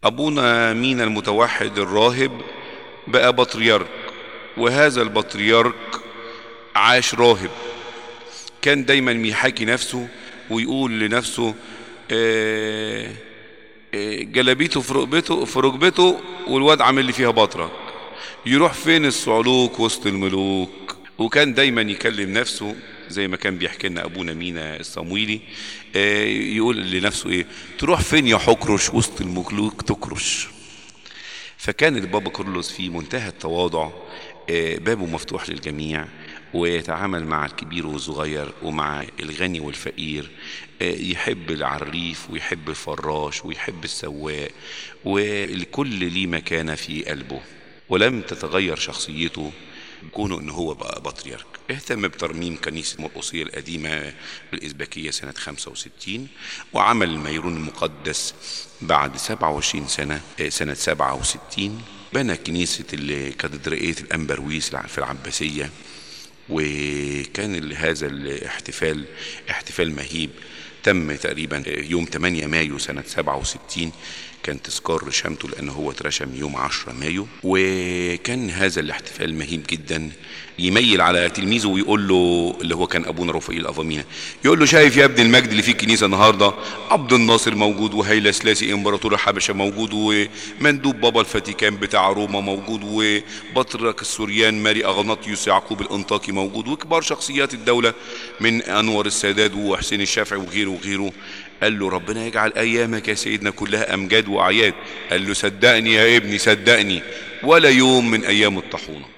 أبونا مينا المتوحد الراهب بقى بطريرك وهذا البطريرك عاش راهب كان دايما يحاكي نفسه ويقول لنفسه آه، آه، جلابيته في ركبته في ركبته والواد عامل لي فيها بطرك يروح فين الصعلوك وسط الملوك وكان دايما يكلم نفسه زي ما كان بيحكي لنا ابونا مينا الصمويلي آه، يقول لنفسه ايه تروح فين يا حكرش وسط الملوك تكرش فكان البابا كارلوس في منتهى التواضع آه، بابه مفتوح للجميع ويتعامل مع الكبير والصغير ومع الغني والفقير آه، يحب العريف ويحب الفراش ويحب السواق والكل ليه مكانة في قلبه ولم تتغير شخصيته كونه ان هو بقى بطريرك اهتم بترميم كنيسة مرقصية القديمة بالإزبكية سنة 65 وعمل الميرون المقدس بعد 27 سنة آه، سنة 67 بنى كنيسة الكاتدرائية الأنبرويس في العباسية وكان هذا الاحتفال احتفال مهيب تم تقريبا يوم 8 مايو سنة 67 كان تذكار رشامته لأنه هو اترشم يوم 10 مايو وكان هذا الاحتفال مهيب جدا يميل على تلميذه ويقول له اللي هو كان ابونا رفائيل افامينا يقول له شايف يا ابن المجد اللي في الكنيسه النهارده عبد الناصر موجود وهيلا سلاسي امبراطور الحبشه موجود ومندوب بابا الفاتيكان بتاع روما موجود وبطرك السوريان ماري اغناطيوس يعقوب الانطاكي موجود وكبار شخصيات الدوله من انور السادات وحسين الشافعي وغيره وغيره قال له ربنا يجعل ايامك يا سيدنا كلها امجاد واعياد قال له صدقني يا ابني صدقني ولا يوم من ايام الطاحونه